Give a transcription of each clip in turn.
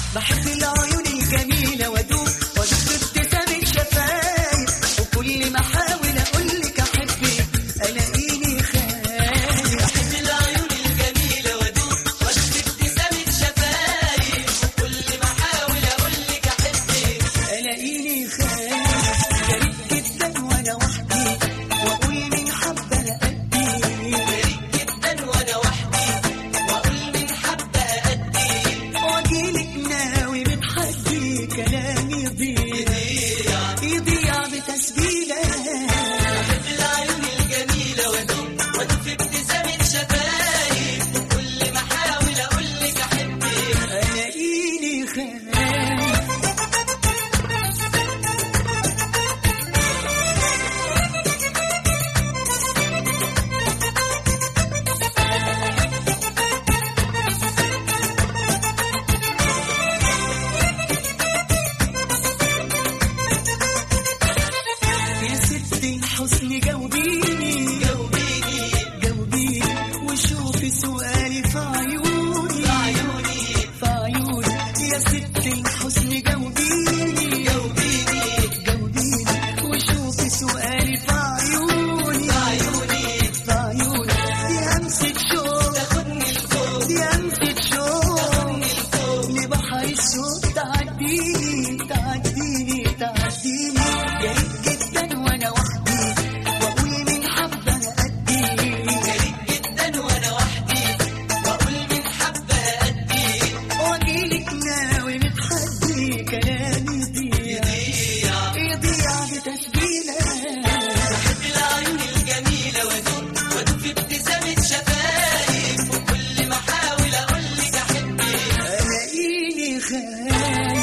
بحب العيون الجميلة وادوب وادوب بابتسامة شفايف وكل ما احاول اقول لك احبك الاقيني خايف بحب العيون الجميلة وادوب وادوب بابتسامة شفايف وكل ما احاول اقول لك احبك الاقيني خايف غريب جدا وانا وحدي واقول من حبة لقدي غريب جدا وانا وحدي واقول من حبة أدي واجيلك ناوي متحدي كلامي يضيع يضيع بتسجيلة بحب العيون الجميلة وادوب وادوب في ابتسامة شفايف وكل ما احاول اقول لك احبك الاقيني خايف يا ست الحسن جاوبيني جاوبيني جاوبيني وشوفي سؤالي في عيوني في عيوني في عيوني يا ست الحسن جاوبيني جاوبيني جاوبيني وشوفي سؤالي في عيوني في عيوني في عيوني دي همسة شوق تاخدني لفوق دي همسة شوق تاخدني لفوق لبحر الشوق تعديني تعديني تعديني جريت جدا وانا وحدي واقول من حبه ادي جريت جدا وانا وحدي واقول من حبه ادي واجيلك ناوي متحدي كلامي يضيع يضيع بتسجيله بحب العيون الجميله وادوب وادوب في ابتسامه شفايف وكل ما احاول اقول لك احبك الاقيني خايف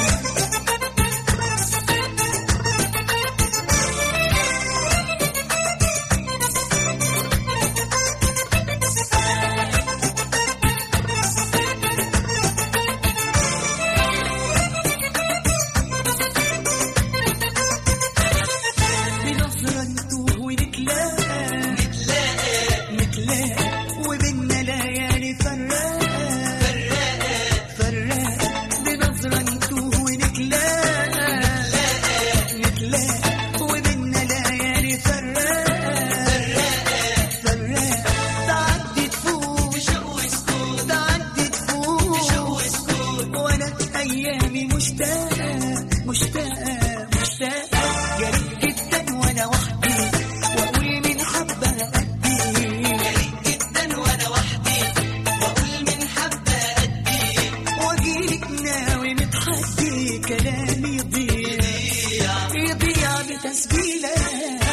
بنظرة نتوه ونتلاقى نتلاقى نتلاقى وبينا ليالي فراقة فراقة فراقة بنظرة نتوه ونتلاقى نتلاقى نتلاقى وبينا ليالي فراقة فراقة فراقة تعدي تفوت بشوق وسكوت تعدي تفوت بشوق وسكوت وانا ايامي مشتاقة مشتاقة مشتاقة جريت جدا وانا وحدي واقول من حبة أدي جريت جدا وانا وحدي واقول من حبة أدي واجيلك ناوي متحدي كلامي يضيع يضيع بتسجيله